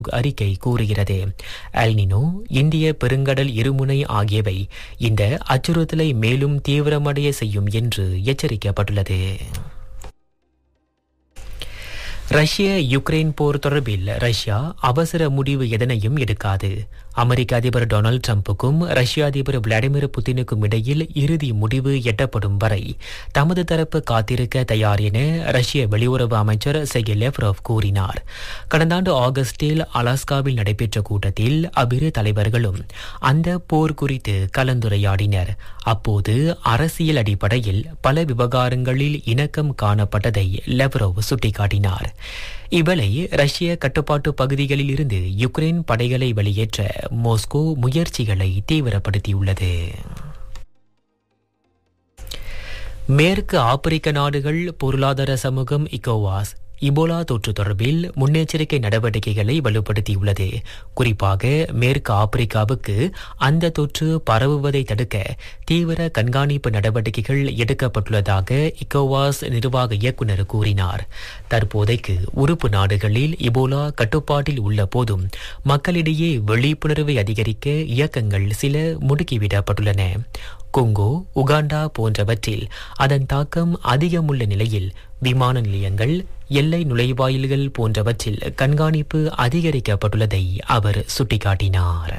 அறிக்கை கூறுகிறது அல்னினோ இந்திய பெருங்கடல் இருமுனை ஆகியவை இந்த அச்சுறுத்தலை மேலும் தீவிரமடைய செய்யும் என்று எச்சரிக்கப்பட்டுள்ளது ரஷ்ய யுக்ரைன் போர் தொடர்பில் ரஷ்யா அவசர முடிவு எதனையும் எடுக்காது அமெரிக்க அதிபர் டொனால்டு டிரம்புக்கும் ரஷ்ய அதிபர் விளாடிமிர் புதினுக்கும் இடையில் இறுதி முடிவு எட்டப்படும் வரை தமது தரப்பு காத்திருக்க தயார் என ரஷ்ய வெளியுறவு அமைச்சர் செகி லெவ்ரோவ் கூறினார் கடந்த ஆண்டு ஆகஸ்டில் அலாஸ்காவில் நடைபெற்ற கூட்டத்தில் அவ்விரு தலைவர்களும் அந்த போர் குறித்து கலந்துரையாடினர் அப்போது அரசியல் அடிப்படையில் பல விவகாரங்களில் இணக்கம் காணப்பட்டதை லெவ்ரோவ் சுட்டிக்காட்டினார் இவளை ரஷ்ய கட்டுப்பாட்டு பகுதிகளில் இருந்து யுக்ரைன் படைகளை வெளியேற்ற மோஸ்கோ முயற்சிகளை தீவிரப்படுத்தியுள்ளது மேற்கு ஆப்பிரிக்க நாடுகள் பொருளாதார சமூகம் இகோவாஸ் இபோலா தொற்று தொடர்பில் முன்னெச்சரிக்கை நடவடிக்கைகளை வலுப்படுத்தியுள்ளது குறிப்பாக மேற்கு ஆப்பிரிக்காவுக்கு அந்த தொற்று பரவுவதை தடுக்க தீவிர கண்காணிப்பு நடவடிக்கைகள் எடுக்கப்பட்டுள்ளதாக இக்கோவாஸ் நிர்வாக இயக்குநர் கூறினார் தற்போதைக்கு உறுப்பு நாடுகளில் இபோலா கட்டுப்பாட்டில் உள்ள போதும் மக்களிடையே விழிப்புணர்வை அதிகரிக்க இயக்கங்கள் சில முடுக்கிவிடப்பட்டுள்ளன கொங்கோ உகாண்டா போன்றவற்றில் அதன் தாக்கம் அதிகமுள்ள நிலையில் விமான நிலையங்கள் எல்லை நுழைவாயில்கள் போன்றவற்றில் கண்காணிப்பு அதிகரிக்கப்பட்டுள்ளதை அவர் சுட்டிக்காட்டினார்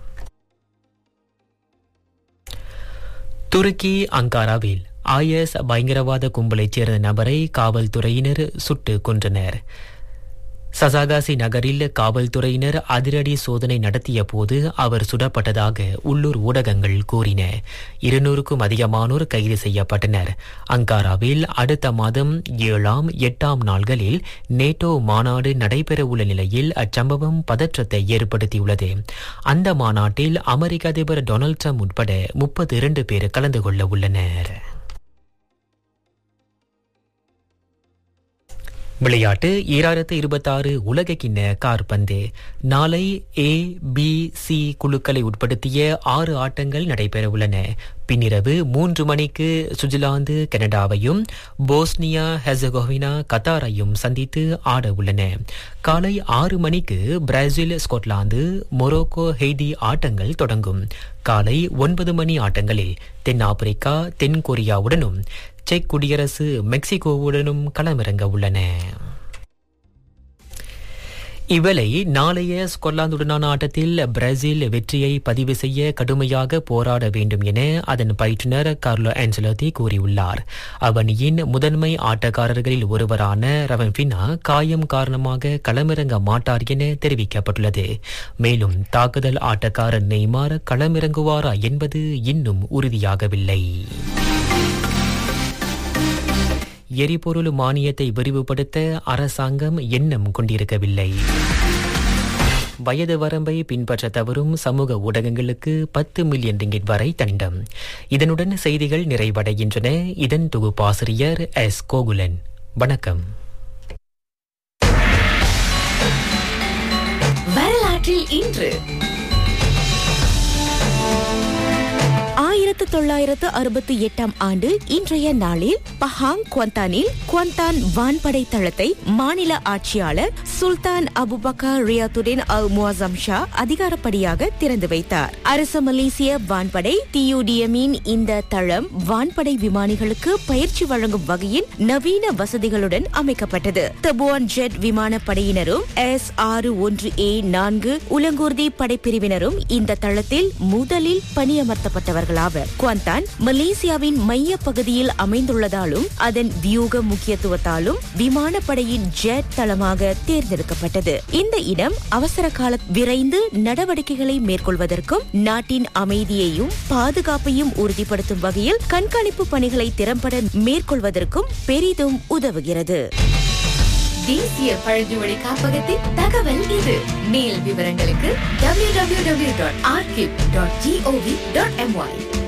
துருக்கி அங்காராவில் ஐஎஸ் பயங்கரவாத கும்பலைச் சேர்ந்த நபரை காவல்துறையினர் சுட்டு கொன்றனர் சசாகாசி நகரில் காவல்துறையினர் அதிரடி சோதனை நடத்திய போது அவர் சுடப்பட்டதாக உள்ளூர் ஊடகங்கள் கூறின இருநூறுக்கும் அதிகமானோர் கைது செய்யப்பட்டனர் அங்காராவில் அடுத்த மாதம் ஏழாம் எட்டாம் நாள்களில் நேட்டோ மாநாடு நடைபெறவுள்ள நிலையில் அச்சம்பவம் பதற்றத்தை ஏற்படுத்தியுள்ளது அந்த மாநாட்டில் அமெரிக்க அதிபர் டொனால்டு ட்ரம்ப் உட்பட முப்பத்தி இரண்டு பேர் கலந்து கொள்ள உள்ளனர் விளையாட்டு ஈராயிரத்து இருபத்தாறு உலக கிண்ண கார்பந்து நாளை ஏ பி சி குழுக்களை உட்படுத்திய ஆறு ஆட்டங்கள் நடைபெறவுள்ளன பின்னிரவு மூன்று மணிக்கு சுவிட்சர்லாந்து கனடாவையும் போஸ்னியா ஹெசகோவினா கத்தாரையும் சந்தித்து ஆட உள்ளன காலை ஆறு மணிக்கு பிரேசில் ஸ்கொட்லாந்து மொரோக்கோ ஹெய்டி ஆட்டங்கள் தொடங்கும் காலை ஒன்பது மணி ஆட்டங்களில் தென்னாப்பிரிக்கா தென்கொரியாவுடனும் செக் குடியரசு மெக்சிகோவுடனும் களமிறங்க உள்ளன இவ்வேளை நாளைய ஸ்கொட்லாந்துடனான ஆட்டத்தில் பிரேசில் வெற்றியை பதிவு செய்ய கடுமையாக போராட வேண்டும் என அதன் பயிற்றுனர் கார்லோ ஆன்சலோத்தி கூறியுள்ளார் அவனியின் முதன்மை ஆட்டக்காரர்களில் ஒருவரான ரவன்பினா காயம் காரணமாக களமிறங்க மாட்டார் என தெரிவிக்கப்பட்டுள்ளது மேலும் தாக்குதல் ஆட்டக்காரர் நெய்மார் களமிறங்குவாரா என்பது இன்னும் உறுதியாகவில்லை எரிபொருள் மானியத்தை விரிவுபடுத்த அரசாங்கம் எண்ணம் கொண்டிருக்கவில்லை வயது வரம்பை பின்பற்ற தவறும் சமூக ஊடகங்களுக்கு பத்து மில்லியன் ரிங்கிட் வரை தண்டம் இதனுடன் செய்திகள் நிறைவடைகின்றன இதன் தொகுப்பாசிரியர் எஸ் கோகுலன் வணக்கம் வரலாற்றில் இன்று ஆயிரத்து தொள்ளாயிரத்து அறுபத்தி எட்டாம் ஆண்டு இன்றைய நாளில் பஹாங் குவந்தானில் குவந்தான் வான்படை தளத்தை மாநில ஆட்சியாளர் சுல்தான் அபுபக்கர் ரியாத்துடின் அல் முவாசம் ஷா அதிகாரப்படியாக திறந்து வைத்தார் அரச மலேசிய வான்படை டியூடிஎமின் இந்த தளம் வான்படை விமானிகளுக்கு பயிற்சி வழங்கும் வகையில் நவீன வசதிகளுடன் அமைக்கப்பட்டது தபுவான் ஜெட் விமானப்படையினரும் எஸ் ஆறு ஒன்று ஏ நான்கு உலங்கூர்தி படைப்பிரிவினரும் இந்த தளத்தில் முதலில் பணியமர்த்தப்பட்டவர்களாவர் குவாந்தான் மலேசியாவின் மைய பகுதியில் அமைந்துள்ளதாலும் அதன் வியூக முக்கியத்துவத்தாலும் விமானப்படையின் ஜெட் தளமாக தேர்ந்தெடுக்கப்பட்டது இந்த இடம் அவசர கால விரைந்து நடவடிக்கைகளை மேற்கொள்வதற்கும் நாட்டின் அமைதியையும் பாதுகாப்பையும் உறுதிப்படுத்தும் வகையில் கண்காணிப்பு பணிகளை திறம்பட மேற்கொள்வதற்கும் பெரிதும் உதவுகிறது தேசிய பழங்குமொழி காப்பகத்தின் தகவல் இது மேல் விவரங்களுக்கு www.archive.gov.my